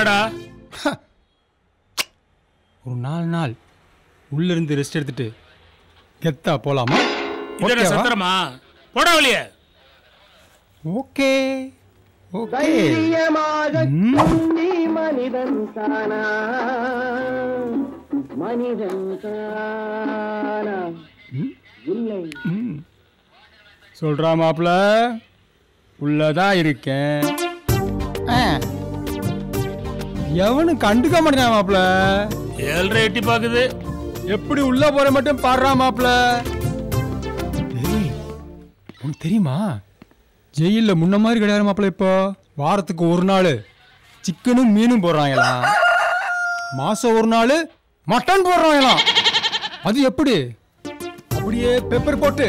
என்னடா ஒரு நாலு நாள் உள்ள இருந்து ரெஸ்ட் எடுத்துட்டு கெத்தா போலாமா இது என்ன சத்திரமா போடா வெளியே ஓகே ஓகே தைரியமாக ம். சொல்லி மனிதன் தானா மனிதன் தானா இல்லை ம். சொல்றா மாப்ள உள்ளதான் இருக்கேன் ஆ. எவனும் கண்டுக்க மாட்டேன் மாப்ள ஏழ்ரை எட்டி பாக்குது எப்படி உள்ள போற மட்டும் பாடுறா மாப்ள ஏய், உனக்கு தெரியுமா ஜெயில்ல முன்ன மாதிரி கிடையாது மாப்ள இப்போ வாரத்துக்கு ஒரு நாள் சிக்கனும் மீனும் போடுறாங்களாம் மாசம் ஒரு நாள் மட்டன் போடுறாங்களாம் அது எப்படி அப்படியே பெப்பர் போட்டு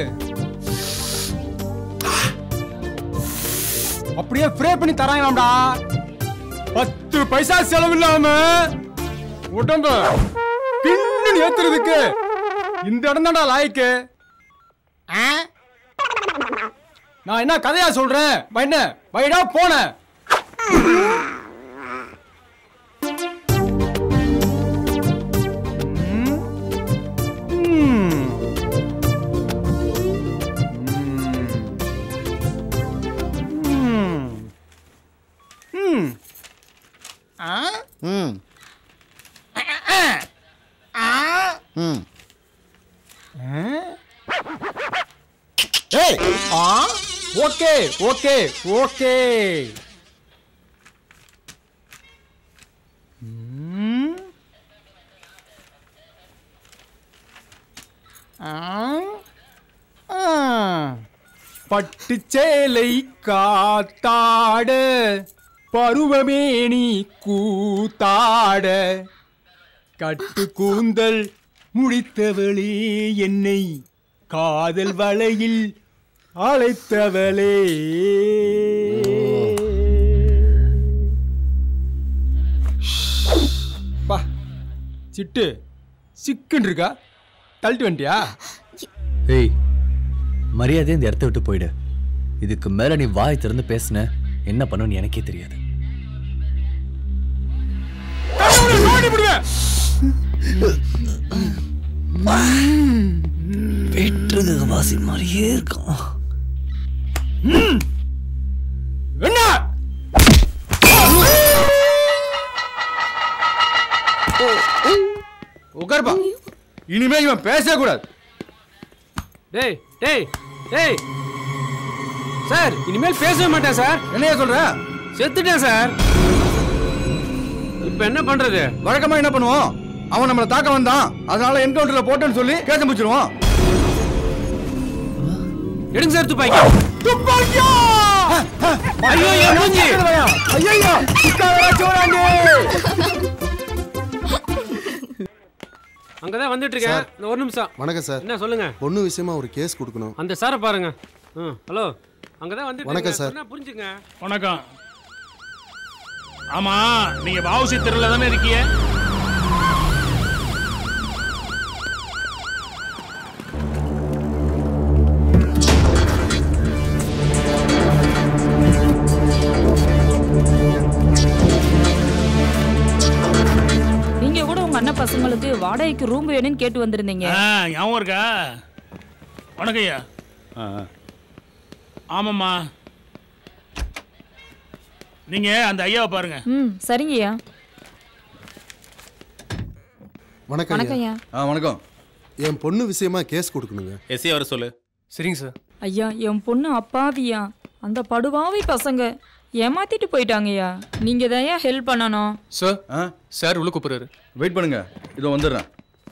அப்படியே ஃப்ரே பண்ணி தராங்களாம்டா பத்து பைசா செலவு இல்லாம உடம்ப பின்னு ஏத்துறதுக்கு இந்த இடம் தான்டா லாய்க்கு ஆ? நான் என்ன கதையா சொல்றேன் என்ன வைடா போன ம் ம் ஏய் ஓகே ஓகே ஓகே ம். ஆ. ஆ. பட்டுச்சேலை காத்தாட பருவமேனி கூத்தாட கட்டு கூந்தல் முடித்தவளே என்னை காதல் வலையில் அழைத்தவளே பா சிட்டு சிக்குன்னு இருக்கா தள்ளிட்டு வந்துட்டியா ஏய் மரியாதை இந்த இடத்த விட்டு போயிடு இதுக்கு மேல நீ வாய் திறந்து பேசுன என்ன பண்ணுன்னு எனக்கே தெரியாது ஓடி விடுவேன் வெட்டுறது வாசி மாதிரியே இருக்கும் என்ன உட்காருப்பா இனிமே இவன் பேசவே கூடாது டேய் டேய் டேய் சார் இனிமேல் பேசவே மாட்டேன் சார் என்னைய சொல்ற செத்துட்டேன் சார் இப்போ என்ன பண்றது வழக்கமா என்ன பண்ணுவோம் அவன் நம்மளை தாக்க வந்தான் அதனால என்கவுண்டர்ல போட்டேன்னு சொல்லி கேச முடிச்சிருவோம் எடுங்க சார் துப்பாக்கி துப்பாக்கியா ஐயோ, என் மூஞ்சி. ஐயோ சோழாண்டி அங்கதான் வந்துட்டு இருக்கேன் இந்த ஒரு நிமிஷம் வணக்கம் சார் என்ன சொல்லுங்க பொண்ணு விஷயமா ஒரு கேஸ் கொடுக்கணும் அந்த சாரை பாருங்க ம் ஹலோ அங்கதான் வந்துட்டு வணக்கம் இருக்கேன். சார். சொன்னா புரிஞ்சுங்க வணக்கம் ஆமா நீங்க வாவுசி தெருல தானே இருக்கீங்க நீங்க கூட உங்க அண்ணன் பசங்களுக்கு வாடகைக்கு ரூம் வேணும்னு கேட்டு வந்திருந்தீங்க ஆ, ஞாபகம் இருக்கா வணக்கம் ஐயா ஆமாம்மா நீங்க அந்த ஐயாவை பாருங்க ம் சரிங்கய்யா வணக்கம் ஐயா. வணக்கம் ஐயா ஆ வணக்கம் என் பொண்ணு விஷயமா கேஸ் கொடுக்கணுங்க எஸ்சி வர சொல்லு சரிங்க சார் ஐயா என் பொண்ணு அப்பாவியா அந்த படுவாவி பசங்க ஏமாத்திட்டு போயிட்டாங்கய்யா நீங்க தான் ஹெல்ப் பண்ணணும் சார் ஆ சார் உள்ள கூப்பிடுறாரு வெயிட் பண்ணுங்க இதோ வந்துடுறேன்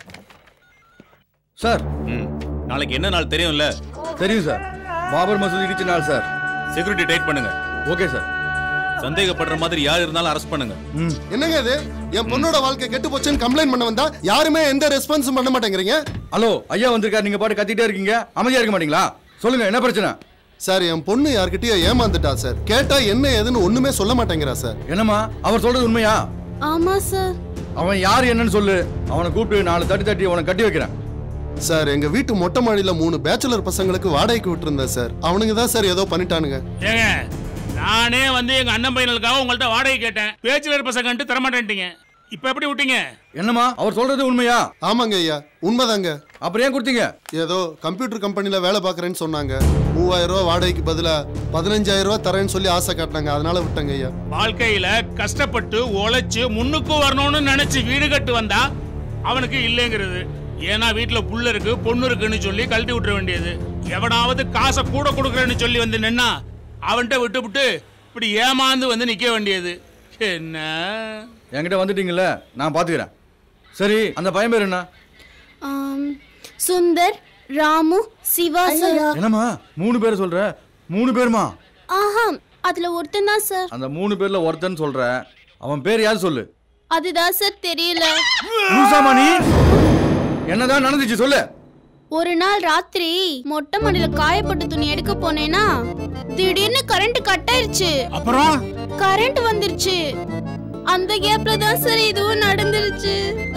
சார் ம் நாளைக்கு என்ன நாள் தெரியும்ல தெரியும் சார் பாபர் மசூதி இடிச்ச நாள் சார் செக்யூரிட்டி டைட் பண்ணுங்க ஓகே சார் சந்தேகப்படுற மாதிரி யார் இருந்தாலும் அரெஸ்ட் பண்ணுங்க ம் என்னங்க இது என் பொண்ணோட வாழ்க்கை கெட்டு போச்சுன்னு கம்ப்ளைண்ட் பண்ண வந்தா யாருமே எந்த ரெஸ்பான்ஸும் பண்ண மாட்டேங்கிறீங்க ஹலோ ஐயா வந்திருக்காரு நீங்க பாட்டு கத்திட்டே இருக்கீங்க அமைதியா இருக்க மாட்டீங்களா சொல்லுங்க என்ன பிரச்சனை சார் என் பொண்ணு யார்கிட்டயோ ஏமாந்துட்டா சார் கேட்டா என்ன ஏதுன்னு ஒண்ணுமே சொல்ல மாட்டேங்கிறா சார் என்னம்மா அவர் சொல்றது உண்மையா ஆமா சார் அவன் யார் என்னன்னு சொல்லு அவனை கூப்பிட்டு நாலு தட்டி தட்டி அவனை கட்டி வைக்கிறேன் சார் எங்க வீட்டு மொட்டை மாடியில மூணு பேச்சுலர் பசங்களுக்கு வாடகைக்கு விட்டுருந்தேன் சார் அவனுங்க தான் சார் ஏதோ பண்ணிட்டானுங்க ஏங்க நானே வந்து எங்க அண்ணன் பையனுக்காக உங்கள்ட்ட வாடகை கேட்டேன் பேச்சுலர் பசங்கன்ட்டு தரமாட்டேன்ட்டீங்க இப்ப எப்படி விட்டீங்க என்னம்மா அவர் சொல்றது உண்மையா ஆமாங்க ஐயா உண்மைதாங்க அப்புறம் ஏன் கொடுத்தீங்க ஏதோ கம்ப்யூட்டர் கம்பெனில வேலை பார்க்கறேன்னு சொன்னாங்க மூவாயிரம் ரூபாய் வாடகைக்கு பதிலா பதினஞ்சாயிரம் ரூபாய் தரேன்னு சொல்லி ஆசை காட்டினாங்க அதனால விட்டங்க ஐயா வாழ்க்கையில கஷ்டப்பட்டு உழைச்சு முன்னுக்கு வரணும்னு நினைச்சு வீடு கட்டு வந்தா அவனுக்கு இல்லைங்கிறது ஏன்னா வீட்டுல புள்ள இருக்கு பொண்ணு இருக்குன்னு சொல்லி கழட்டி விட்டுற வேண்டியது எவனாவது காசை கூட கொடுக்குறேன்னு சொல்லி வந்து நின்னா அவன்கிட்ட விட்டு விட்டு இப்படி ஏமாந்து வந்து நிக்க வேண்டியது என்ன என்கிட்ட வந்துட்டீங்கல்ல நான் பாத்துக்கிறேன் சரி அந்த பையன் பேர் என்ன ஆம், சுந்தர் ராமு சிவா சார் என்னம்மா மூணு பேர் சொல்ற மூணு பேருமா ஆஹா அதுல ஒருத்தன் தான் சார் அந்த மூணு பேர்ல ஒருத்தன் சொல்ற அவன் பேர் யார் சொல்லு அதுதான் சார் தெரியல லூசாமா நீ என்னதான் நடந்துச்சு சொல்லு ஒரு நாள் ராத்திரி மொட்டை மாடியில காயப்பட்ட துணி எடுக்க போனேனா திடீர்னு கரண்ட் கட் ஆயிருச்சு அப்புறம் கரண்ட் வந்துருச்சு அந்த கேப்ல தான் சார் இதுவும் நடந்துருச்சு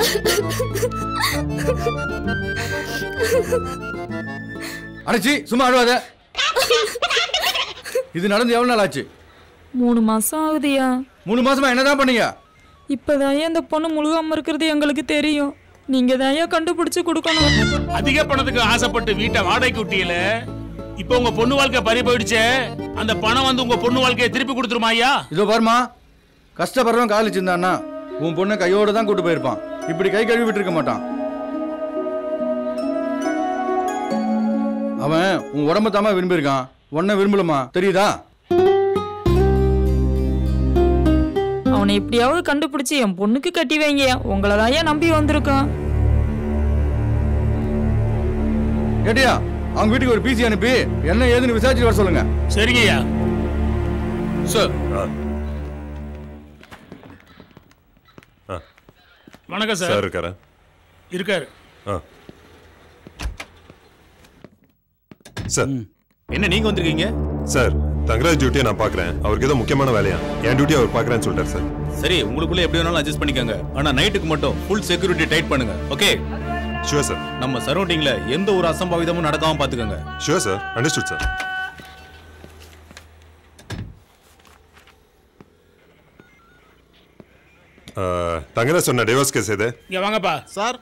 அடைச்சி சும்மா அழுவாத இது நடந்து எவ்வளவு நாள் ஆச்சு மூணு மாசம் ஆகுதுயா மூணு மாசமா என்னதான் பண்ணீங்க இப்பதான் இந்த பொண்ணு முழுகாம இருக்கிறது எங்களுக்கு தெரியும் நீங்க தான் கண்டுபிடிச்சு கொடுக்கணும் அதிக பணத்துக்கு ஆசைப்பட்டு வீட்டை வாடகைக்கு விட்டீல இப்போ உங்க பொண்ணு வாழ்க்கை பறி போயிடுச்சே அந்த பணம் வந்து உங்க பொண்ணு வாழ்க்கையை திருப்பி கொடுத்துருமா ஐயா இதோ பாருமா கஷ்டப்படுறவன் கால் வச்சிருந்தான்னா உன் பொண்ணை கையோட தான் கூட்டு போயிருப்பான் இப்படி கை கழுவி விட்டு இருக்க மாட்டான் அவன் உன் உடம்ப தாமா விரும்பியிருக்கான் உன்னை விரும்பலமா தெரியுதா அவனை எப்படியாவது கண்டுபிடிச்சு என் பொண்ணுக்கு கட்டி வைங்க உங்களை தான் நம்பி வந்திருக்கான் கேட்டியா அவங்க வீட்டுக்கு ஒரு பிசி அனுப்பி என்ன ஏதுன்னு விசாரிச்சுட்டு வர சொல்லுங்க சரிங்க ஐயா சார் வணக்கம் சார் சார் இருக்காரா இருக்காரு ஆ சார் என்ன நீங்க வந்திருக்கீங்க சார் தங்கராஜ் டியூட்டியை நான் பார்க்குறேன் அவருக்கு ஏதோ முக்கியமான வேலையா என் டியூட்டி அவர் பார்க்குறேன்னு சொல்லிட்டார் சார் சரி உங்களுக்குள்ள எப்படி வேணாலும் அட்ஜஸ்ட் பண்ணிக்கோங்க ஆனா நைட்டுக்கு மட்டும் ஃபுல் செக்யூரிட்டி டைட் பண்ணுங்க ஓகே ஷுவர் சார் நம்ம சரௌண்டிங்ல எந்த ஒரு அசம்பாவிதமும் நடக்காம பாத்துக்கோங்க sure sir understood sir Thangaraj சொன்ன டிவோர்ஸ் கேஸ் எது இங்க வாங்கப்பா சார்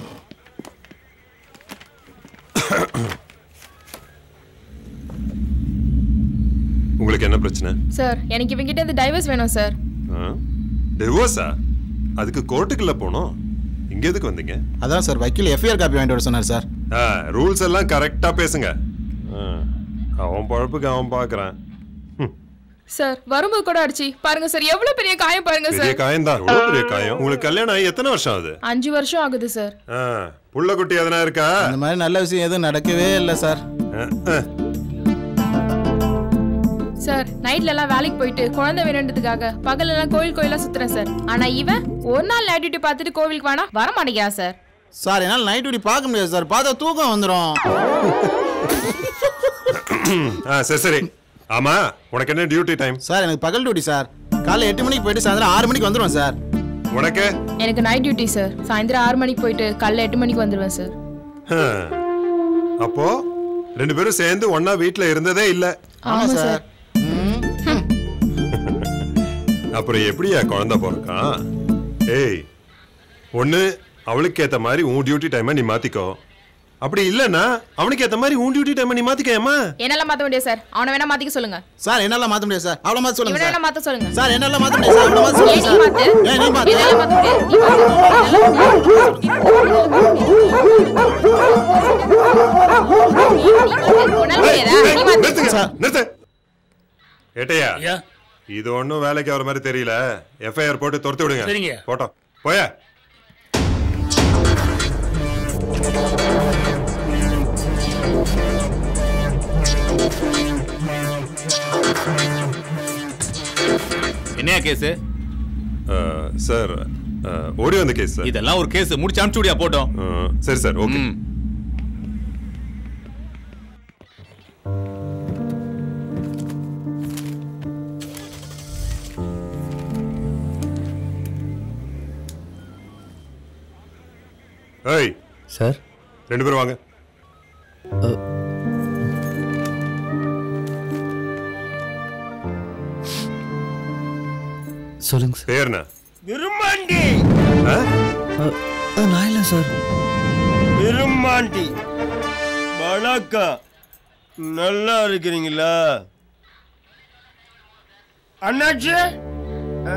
உங்களுக்கு என்ன பிரச்சனை சார் எனக்கு இவங்கிட்ட இருந்து டைவர்ஸ் வேணும் சார் டிவோர்ஸா அதுக்கு கோர்ட்டுக்குள்ள போனோம் இங்க எதுக்கு வந்தீங்க அதான் சார் வக்கீல் எஃப்ஐஆர் காப்பி வாங்கிட்டு வர சொன்னார் சார் ரூல்ஸ் எல்லாம் கரெக்டா பேசுங்க ஆ, அவன் பழப்புக்கு அவன் பார்க்கறான் சார் வரும்போது கூட அடிச்சு பாருங்க சார் எவ்வளவு பெரிய காயம் பாருங்க பெரிய சார் காயம் தான் எவ்வளவு பெரிய காயம் உங்களுக்கு கல்யாணம் ஆகி எத்தனை வருஷம் ஆகுது அஞ்சு வருஷம் ஆகுது சார் ஆ, புள்ள குட்டி எதனா இருக்கா அந்த மாதிரி நல்ல விஷயம் எதுவும் நடக்கவே இல்லை சார் சார் நைட்ல எல்லாம் வேலைக்கு போயிட்டு குழந்தை வேணுன்றதுக்காக பகல் எல்லாம் கோயில் கோயிலா சுத்துறேன் சார் ஆனா இவன் ஒரு நாள் நைட் டியூட்டி பார்த்துட்டு கோவிலுக்கு வேணா வர மாட்டேங்கிறான் சார் சார் என்னால் நைட் டியூட்டி பார்க்க முடியாது சார் பார்த்தா தூக்கம் வந்துடும் ஆ சரி சரி ஆமா உனக்கு என்ன டியூட்டி டைம் சார் எனக்கு பகல் டியூட்டி சார் காலைல எட்டு மணிக்கு போயிட்டு சாயந்தரம் ஆறு மணிக்கு வந்துடுவேன் சார் உனக்கு எனக்கு நைட் டியூட்டி சார் சாயந்தரம் ஆறு மணிக்கு போயிட்டு காலைல எட்டு மணிக்கு வந்துடுவேன் சார் ஆ, அப்போ ரெண்டு பேரும் சேர்ந்து ஒண்ணா வீட்ல இருந்ததே இல்ல ஆமா சார் அப்புறம் எப்படியா குழந்தை பிறக்கான் ஏய் ஒண்ணு அவளுக்கு ஏத்த மாதிரி உன் டியூட்டி டைமை நீ மாத்திக்கோ அப்படி இல்லைன்னா அவனுக்கு ஏத்த மாதிரி உன் டியூட்டி டைமை நீ மாத்திக்கேம்மா என்னால மாத்த முடியாது சார் அவனை வேணா மாத்திக்க சொல்லுங்க சார் என்னால மாத்த முடியாது சார் அவ்வளோ மாத்த சொல்லுங்க இவனை சார் வேணா மாத்த சொல்லுங்க சார் என்னால மாத்த முடியாது சார் அவ்வளோ மாத்த ஏன் சொல்லுங்க நீ சார் மாத்து ஏன் நீ மாத்து என்னால மாத்த முடியாது நீ நிறுத்துங்க நிறுத்து ஏட்டையா ஐயா. இது ஒண்ணும் வேலைக்கு வர மாதிரி தெரியல எஃப்ஐஆர் போட்டு துரத்து விடுங்க சரிங்க. போட்டோம் போய என்னையா கேஸ் சார் ஓடி வந்த கேஸ் சார் இதெல்லாம் ஒரு கேஸ் முடிச்சு அனுப்பிச்சு விடியா போட்டோம் சரி சார் ஓகே ஏய் சார் ரெண்டு பேரும் வாங்க சொல்லுங்க சார் பேர் என்ன விரும்மாண்டி ஆ? நான் இல்லை சார் விரும்மாண்டி வணக்கம் நல்லா இருக்கிறீங்களா அண்ணாச்சி ஆ,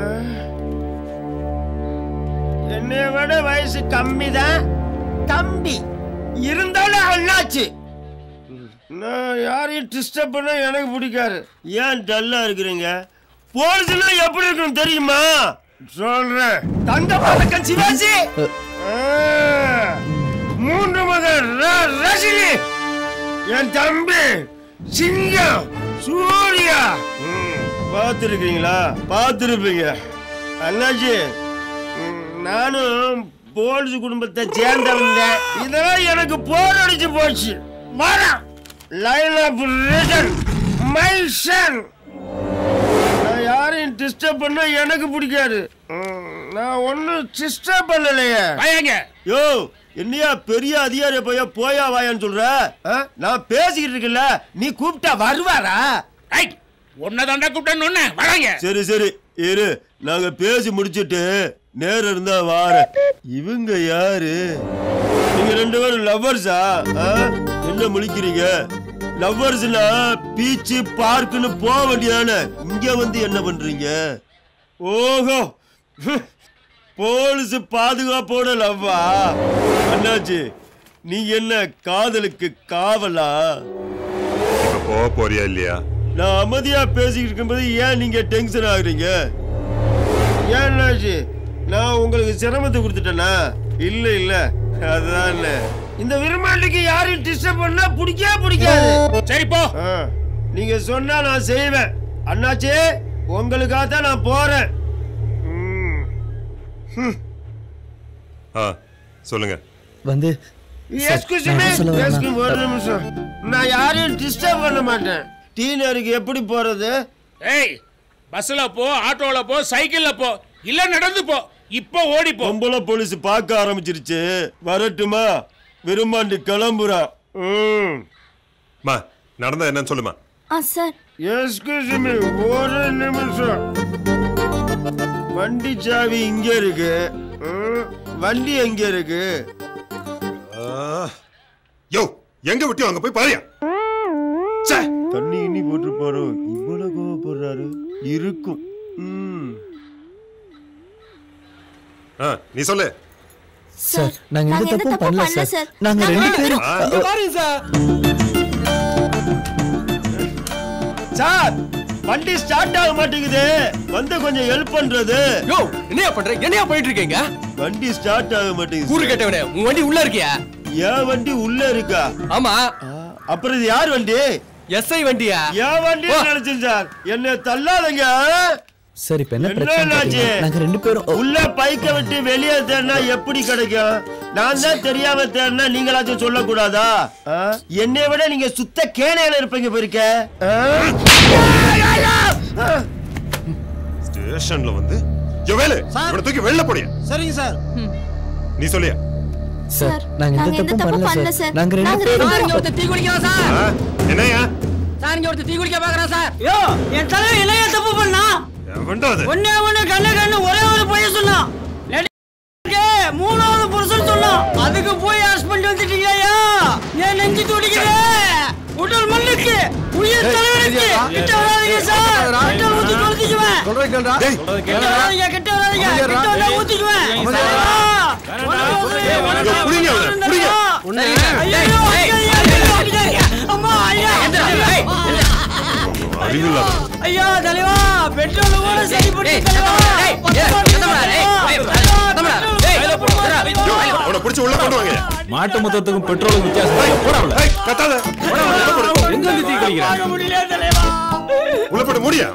என்னை விட வயசு கம்மி தான் தம்பி இருந்தாலும் அண்ணாச்சி நான் யாரையும் டிஸ்டர்ப் பண்ண எனக்கு பிடிக்காது ஏன் டல்லா இருக்கிறீங்க போலீஸ்னா எப்படி இருக்கும் தெரியுமா சொல்றேன் தங்க பதக்கம் சிவாஜி ஆ, மூன்று மகன் ர- ரஜினி என் தம்பி சிங்கம் சூர்யா பார்த்துருக்கீங்களா பார்த்துருப்பீங்க அண்ணாச்சி ம், நானும் போலீஸ் குடும்பத்தை சேர்ந்தவன் தான். இதெல்லாம் எனக்கு போர் அடிச்சு போச்சு வரேன் line of return my son நான் யாரையும் டிஸ்டர்ப் பண்ண எனக்கு பிடிக்காது ம், நான் ஒன்றும் டிஸ்டர்ப் பண்ணலையே வாயாங்க யோ என்னையா பெரிய அதிகாரிய போய் போயா வாயான்னு சொல்ற ஆ? நான் பேசிக்கிட்டு இருக்கல நீ கூப்பிட்டா வருவாரா உன்னை தாண்டா கூப்பிட்டேன்னு வராங்க சரி சரி இரு நாங்க பேசி முடிச்சிட்டு நேரம் இருந்தா வார இவங்க யாரு நீங்க ரெண்டு பேரும் லவ்வர்ஸா என்ன முழிக்கிறீங்க லவ்வர்ஸ்னா பீச்சு பார்க்குன்னு போக வேண்டியதானே இங்க வந்து என்ன பண்றீங்க ஓஹோ போலீஸ் பாதுகாப்போட லவ்வா அண்ணாச்சி நீங்க என்ன காதலுக்கு காவலா இப்ப போக போறியா இல்லையா நான் அமைதியா பேசிக்கிட்டு இருக்கும்போது ஏன் நீங்க டென்ஷன் ஆகுறீங்க ஏன் அண்ணாச்சி நான் உங்களுக்கு சிரமத்தை கொடுத்துட்டேனா இல்ல இல்ல அதான் இந்த விரும்பாண்டிக்கு யாரையும் டிஸ்டர்ப் பண்ணா பிடிக்கவே பிடிக்காது சரி போ நீங்க சொன்னா நான் செய்வேன் அண்ணாச்சி உங்களுக்காக தான் நான் போறேன் ஆ சொல்லுங்க வந்து எஸ்கூஸ் மீ எஸ்கூஸ் ஒரு நிமிஷம் நான் யாரையும் டிஸ்டர்ப் பண்ண மாட்டேன் டீனருக்கு எப்படி போறது ஏய் பஸ்ல போ ஆட்டோல போ சைக்கிள்ல போ இல்ல நடந்து போ இப்போ ஓடி போ பொம்பளை போலீஸ் பார்க்க ஆரம்பிச்சிருச்சு வரட்டுமா விரும்பாண்டி கிளம்புறா ம் மா நடந்தா என்னன்னு சொல்லுமா ஆ சார் எஸ்கூஸ் மீ ஒரு நிமிஷம் வண்டி சாவி இங்க இருக்கு ம், வண்டி எங்க இருக்கு யோ எங்க விட்டியோ அங்க போய் பாரியா தண்ணி இன்னி போட்டிருப்பாரோ இவ்வளவு கோவப்படுறாரு இருக்கும் ம் ஆ நீ சொல்லு சார் நாங்க எந்த தப்பும் பண்ணல சார் நாங்க ரெண்டு பேரும் ஆ, இங்க பாருங்க சார் சார் வண்டி ஸ்டார்ட் ஆக மாட்டேங்குது வந்து கொஞ்சம் ஹெல்ப் பண்றது யோ என்னையா பண்ற என்னையா போயிட்டு இருக்கீங்க வண்டி ஸ்டார்ட் ஆக மாட்டேங்குது கூறு கேட்டவனே உன் வண்டி உள்ள இருக்கியா என் வண்டி உள்ள இருக்கா ஆமா அப்புறம் இது யார் வண்டி எஸ்ஐ வண்டியா என் வண்டி நினைச்சேன் சார் என்ன தள்ளாதங்க சார் இப்ப என்ன என்ன பிரச்சனை என்னாச்சு? பாத்தீங்கன்னா, நாங்க ரெண்டு பேரும் உள்ள பைக்க விட்டு வெளியே தேடினா எப்படி கிடைக்கும் நான் தான் தெரியாம தேடினா நீங்களாச்சும் சொல்லக்கூடாதா ஆ? என்னை விட நீங்க சுத்த கேனையில இருப்பீங்க போயிருக்க ஸ்டேஷன்ல வந்து யோ வேலு இவனை தூக்கி வெளில போடியா சரிங்க சார் நீ சொல்லியா சார் நாங்க எந்த தப்பும் பண்ணல சார் நாங்க ரெண்டு பேரும் சார் இங்க ஒருத்தர் டீ குடிக்கிறான் சார் ஆ, என்னய்யா சார் இங்க ஒருத்தர் டீ குடிக்க பாக்குறான் சார் யோ என் தலைவர் என்னையா தப்பு பண்ணா எவன்டா அது ஒன்னே ஒண்ணு கண்ணு கண்ணு ஒரே ஒரு பையன் சொன்னான் நெடுக்கே மூணாவது புருஷன் சொன்னான் அதுக்கு போய் ஹஸ்பண்ட் வந்துட்டீங்களா ஏன் நெஞ்சு துடிக்குது உடல் மண்ணுக்கு உயிர் ஏய், தலைவருக்கு ஐயா, கிட்ட வராதீங்க சார் கேளுடா. கிட்ட ஊத்தி கொளுத்திக்குவேன் சொல்றேன் கேளுடா. டேய், கிட்ட வராதீங்க கிட்ட வராதீங்க அமைதியாடா. கிட்ட வந்தா ஊத்திக்குவேன் அமைதியாடா. தலைவா, புடிங்க அவனை, புடிங்க. ஐயோ, ஐயோ, ஐயோ, ஐயோ, அம்மா ஐயா அறிவில்லாத ஐயா தலைவா பெட்ரோல் கூட சரி பண்ணி தலைவா யோ, அவனை பிடிச்சு உள்ள கொண்டு வாங்க மாட்டு மொத்தத்துக்கும் பெட்ரோலுக்கும் வித்தியாசம் போடாமல ஏய், கத்தாத எங்க இருந்து தீ குளிக்கிற முடியல தலைவா உள்ள போட்டு முடியா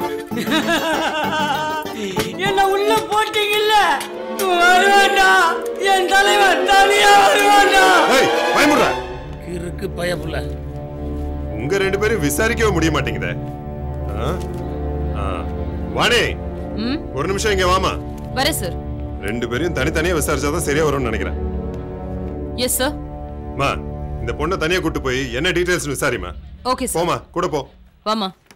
என்ன உள்ள போட்டீங்கல்ல வருவாண்டா என் தலைவன் தனியா வருவாண்டா ஏய் பயமுடுற இருக்கு பயப்புல உங்க ரெண்டு பேரும் விசாரிக்கவே முடிய மாட்டேங்குதே ஆ? ஆ. வாணி ம் ஒரு நிமிஷம் இங்க வாமா வரேன் சார் ரெண்டு பேரையும் தனித்தனியா விசாரிச்சாதான் சரியா வரும்னு நினைக்கிறேன் எஸ் சார் மா இந்த பொண்ணை தனியா கூட்டு போய் என்ன டீடைல்ஸ் விசாரிமா ஓகே சார் போமா கூட போ வாமா